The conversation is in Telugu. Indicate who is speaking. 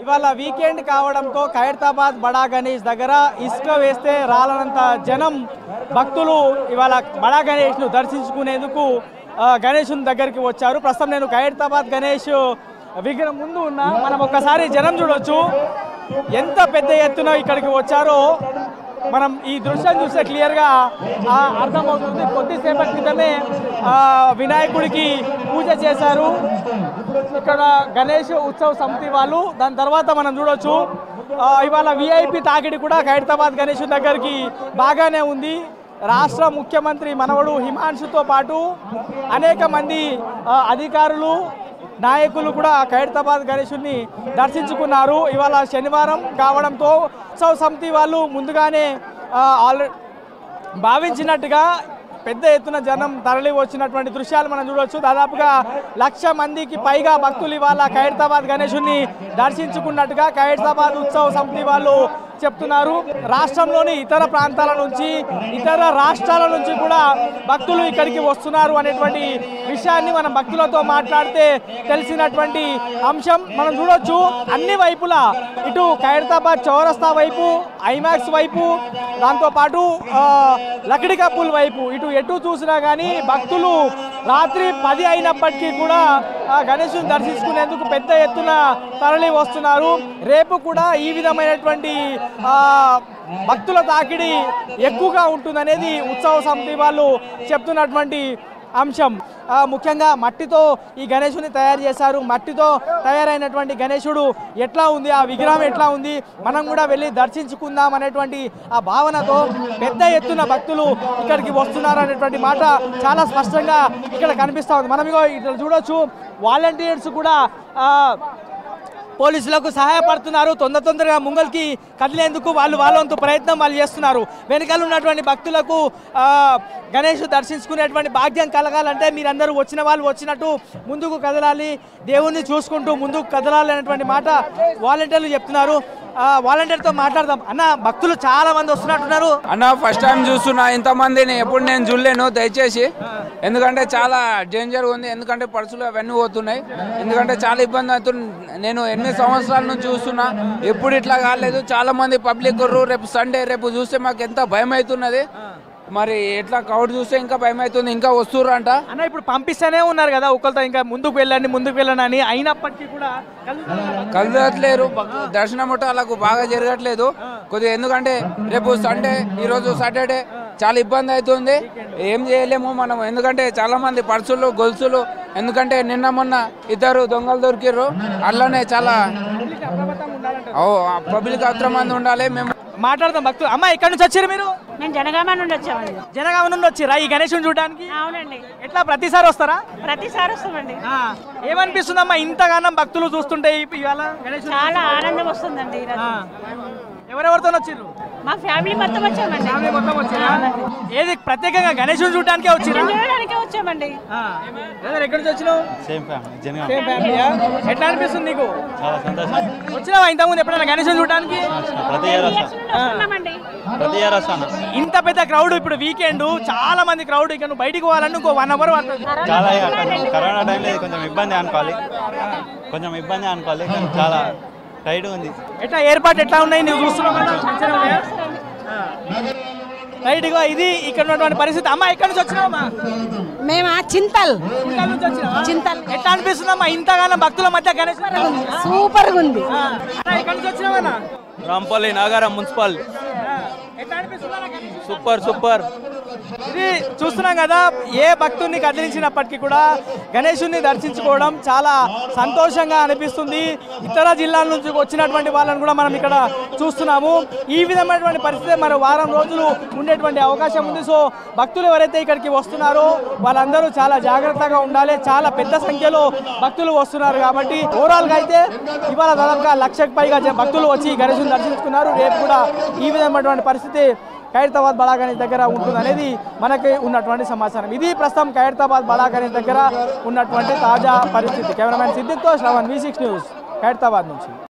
Speaker 1: ఇవాళ వీకెండ్ కావడంతో ఖైరతాబాద్ బడా గణేష్ దగ్గర ఇసుక వేస్తే రాలనంత జనం భక్తులు ఇవాళ బడా గణేష్ను దర్శించుకునేందుకు ఆ, గణేశుని దగ్గరికి వచ్చారు ప్రస్తుతం నేను ఖైరతాబాద్ గణేష్ విగ్రహం ముందు ఉన్నా మనం ఒక్కసారి జనం చూడొచ్చు ఎంత పెద్ద ఎత్తున ఇక్కడికి వచ్చారో మనం ఈ దృశ్యం చూస్తే క్లియర్గా ఆ, అర్థమవుతుంది కొద్దిసేపటి క్రితమే ఆ, వినాయకుడికి పూజ చేశారు ఇక్కడ గణేష్ ఉత్సవ సమితి వాళ్ళు దాని తర్వాత మనం చూడొచ్చు ఆ, ఇవాళ విఐపి తాకిడి కూడా ఖైరతాబాద్ గణేష్ దగ్గరికి బాగానే ఉంది రాష్ట్ర ముఖ్యమంత్రి మనవడు హిమాంశుతో పాటు అనేక మంది ఆ, అధికారులు నాయకులు కూడా ఖైరతాబాద్ గణేశుని దర్శించుకున్నారు ఇవాళ శనివారం కావడంతో ఉత్సవ సమితి వాళ్ళు ముందుగానే ఆల్రెడీ భావించినట్టుగా పెద్ద ఎత్తున జనం తరలి వచ్చినటువంటి దృశ్యాలు మనం చూడొచ్చు దాదాపుగా లక్ష మందికి పైగా భక్తులు ఇవాళ ఖైరతాబాద్ గణేశుని దర్శించుకున్నట్టుగా ఖైరతాబాద్ ఉత్సవ సమితి వాళ్ళు చెప్తున్నారు రాష్ట్రంలోని ఇతర ప్రాంతాల నుంచి ఇతర రాష్ట్రాల నుంచి కూడా భక్తులు ఇక్కడికి వస్తున్నారు అనేటువంటి విషయాన్ని మనం భక్తులతో మాట్లాడితే తెలిసినటువంటి అంశం మనం చూడొచ్చు అన్ని వైపులా ఇటు ఖైరతాబాద్ చౌరస్తా వైపు ఐమాక్స్ వైపు దాంతోపాటు ఆ, లకిడి కప్పుల వైపు ఇటు ఎటు చూసినా కానీ భక్తులు రాత్రి పది అయినప్పటికీ కూడా ఆ గణేశుని దర్శించుకునేందుకు పెద్ద ఎత్తున తరలి వస్తున్నారు రేపు కూడా ఈ విధమైనటువంటి ఆ, భక్తుల తాకిడి ఎక్కువగా ఉంటుందనేది ఉత్సవ సమితి వాళ్ళు చెప్తున్నటువంటి అంశం ఆ, ముఖ్యంగా మట్టితో ఈ గణేశుని తయారు చేశారు మట్టితో తయారైనటువంటి గణేశుడు ఎట్లా ఉంది ఆ విగ్రహం ఎట్లా ఉంది మనం కూడా వెళ్ళి దర్శించుకుందాం అనేటువంటి ఆ భావనతో పెద్ద ఎత్తున భక్తులు ఇక్కడికి వస్తున్నారు అనేటువంటి మాట చాలా స్పష్టంగా ఇక్కడ కనిపిస్తూ ఉంది మనం ఇగో ఇక్కడ చూడొచ్చు వాలంటీర్స్ కూడా ఆ, పోలీసులకు సహాయపడుతున్నారు తొందర తొందరగా ముంగల్కి కదిలేందుకు వాళ్ళు వాళ్ళంతు ప్రయత్నం వాళ్ళు చేస్తున్నారు వెనకాల ఉన్నటువంటి భక్తులకు ఆ, గణేష్ దర్శించుకునేటువంటి భాగ్యం కలగాలంటే మీరందరూ వచ్చిన వాళ్ళు వచ్చినట్టు ముందుకు కదలాలి దేవుణ్ణి చూసుకుంటూ ముందుకు కదలాలి అనేటువంటి మాట వాలంటీర్లు చెప్తున్నారు ఆ, వాలంటీర్తో మాట్లాడదాం అన్న భక్తులు చాలా మంది వస్తున్నట్టున్నారు
Speaker 2: అన్న ఫస్ట్ టైం చూస్తున్నా ఇంతమందిని ఎప్పుడు నేను చూడలేను దయచేసి ఎందుకంటే చాలా డేంజర్ ఉంది ఎందుకంటే పర్సులు అవన్నీ పోతున్నాయి ఎందుకంటే చాలా ఇబ్బంది అవుతుంది నేను ఎనిమిది సంవత్సరాల నుంచి చూస్తున్నా ఎప్పుడు ఇట్లా కాలేదు చాలా మంది పబ్లిక్ రేపు సండే రేపు చూస్తే మాకు ఎంత భయం అవుతున్నది మరి ఎట్లా క్రౌడ్ చూస్తే ఇంకా భయం అవుతుంది ఇంకా వస్తుర్రంట
Speaker 1: అన్న ఇప్పుడు పంపిస్తూనే ఉన్నారు కదా ఒకరితో ఇంకా ముందుకు వెళ్ళండి ముందుకు వెళ్ళండి అని అయినప్పటికీ కూడా కలుగుతున్నారు.
Speaker 2: కలగట్లేరు దర్శనం ఒకటి వాళ్ళకు బాగా జరగట్లేదు కొద్దిగా ఎందుకంటే రేపు సండే ఈరోజు సాటర్డే చాలా ఇబ్బంది అవుతుంది ఏం చేయలేము మనం ఎందుకంటే చాలా మంది పర్సులు గొలుసులు ఎందుకంటే నిన్న మొన్న ఇద్దరు దొంగలు దొరికిర్రు అట్లానే చాలా పబ్లిక్ అత్ర మంది ఉండాలి మేము
Speaker 1: మాట్లాడదాం భక్తులు అమ్మ ఎక్కడి నుంచి వచ్చారు మీరు
Speaker 3: మేము జనగామ నుండి వచ్చామండి
Speaker 1: జనగామ నుండి వచ్చిరా ఈ గణేశుని చూడడానికి
Speaker 3: అవునండి
Speaker 1: ఎట్లా ప్రతిసారి వస్తారా
Speaker 3: ప్రతిసారి వస్తామండి
Speaker 1: ఆ, ఏమనిపిస్తుందమ్మా ఇంతగానం భక్తులు చూస్తుంటే ఈ- ఇవాళ గణేశుని
Speaker 3: చాలా ఆనందం వస్తుందండి ఈరోజు.
Speaker 1: ఆ. ఎవరెవరితో వచ్చిర్రు
Speaker 3: మా ఫ్యామిలీ మొత్తం వచ్చామండి
Speaker 1: ఫ్యామిలీ మొత్తం వచ్చిరా ఏది ప్రత్యేకంగా గణేశుని చూడడానికే వచ్చిరా
Speaker 3: చూడడానికే వచ్చామండి
Speaker 1: ఆ. బ్రదర్, ఎక్కడి నుంచి వచ్చినావు
Speaker 4: సేమ్ ఫ్యామిలీ జనగామ
Speaker 1: సేమ్ ఫ్యామిలీయా ఎట్లా అనిపిస్తుంది నీకు
Speaker 4: చాలా సంతోషం
Speaker 1: వచ్చినావా ఇంతకుముందు ఎప్పుడైనా గణేశుని చూడడానికి
Speaker 4: ప్రతి ఇయర్ వస్తా
Speaker 3: వస్తున్నామండి
Speaker 4: ప్రతి ఇయర్ వస్తాను
Speaker 1: ఇంత పెద్ద క్రౌడ్ ఇప్పుడు వీకెండ్ చాలా మంది క్రౌడ్ ఇక్కడ నువ్వు బయటికి పోవాలంటే ఇంకో వన్ అవర్ పడుతుంది
Speaker 4: చాలా ఇక కొంచెం కరోనా టైంలో ఇది కొంచెం ఇబ్బంది అనుకోవాలి కొంచెం ఇబ్బంది అనుకోవాలి కానీ చాలా టైట్ ఉంది
Speaker 1: ఎట్లా ఏర్పాటు ఎట్లా ఉన్నాయి నువ్వు చూస్తున్నావు కదా? మంచిగానే ఉన్నాయా? ఆ. రైట్ ఇగో ఇది ఇక్కడ ఉన్నటువంటి పరిస్థితి అమ్మ ఎక్కడి నుంచి వచ్చినావమ్మా
Speaker 5: మేము ఆ చింతల్
Speaker 1: చింతల నుంచి వచ్చినావా
Speaker 5: చింతల్.
Speaker 1: ఎట్లా అనిపిస్తుందమ్మా ఇంతగానో భక్తుల మధ్య గణేష్
Speaker 5: సూపర్గా ఉంది
Speaker 1: ఆ. అన్న, ఎక్కడి నుంచి వచ్చినావన్నా
Speaker 6: రాంపల్లి నాగారం మున్సిపల్
Speaker 1: ఆ. ఎట్లా అనిపిస్తుందన్న గణేష్
Speaker 6: సూపర్ సూపర్
Speaker 1: ఇది చూస్తున్నాం కదా ఏ భక్తుడిని కదిలించినప్పటికీ కూడా గణేశుని దర్శించుకోవడం చాలా సంతోషంగా అనిపిస్తుంది ఇతర జిల్లాల నుంచి వచ్చినటువంటి వాళ్ళని కూడా మనం ఇక్కడ చూస్తున్నాము ఈ విధమైనటువంటి పరిస్థితి మరి వారం రోజులు ఉండేటువంటి అవకాశం ఉంది సో భక్తులు ఎవరైతే ఇక్కడికి వస్తున్నారో వాళ్ళందరూ చాలా జాగ్రత్తగా ఉండాలి చాలా పెద్ద సంఖ్యలో భక్తులు వస్తున్నారు కాబట్టి ఓవరాల్గా అయితే ఇవాళ దాదాపుగా లక్షకు పైగా జ- భక్తులు వచ్చి గణేశుని దర్శించుకున్నారు రేపు కూడా ఈ విధమైనటువంటి పరిస్థితి ఖైరతాబాద్ బడాగణి దగ్గర ఉంటుంది అనేది మనకి ఉన్నటువంటి సమాచారం ఇది ప్రస్తుతం ఖైరతాబాద్ బడాగణి దగ్గర ఉన్నటువంటి తాజా పరిస్థితి కెమెరామెన్ సిద్దిక్తో Shravan V six news Khairatabad నుంచి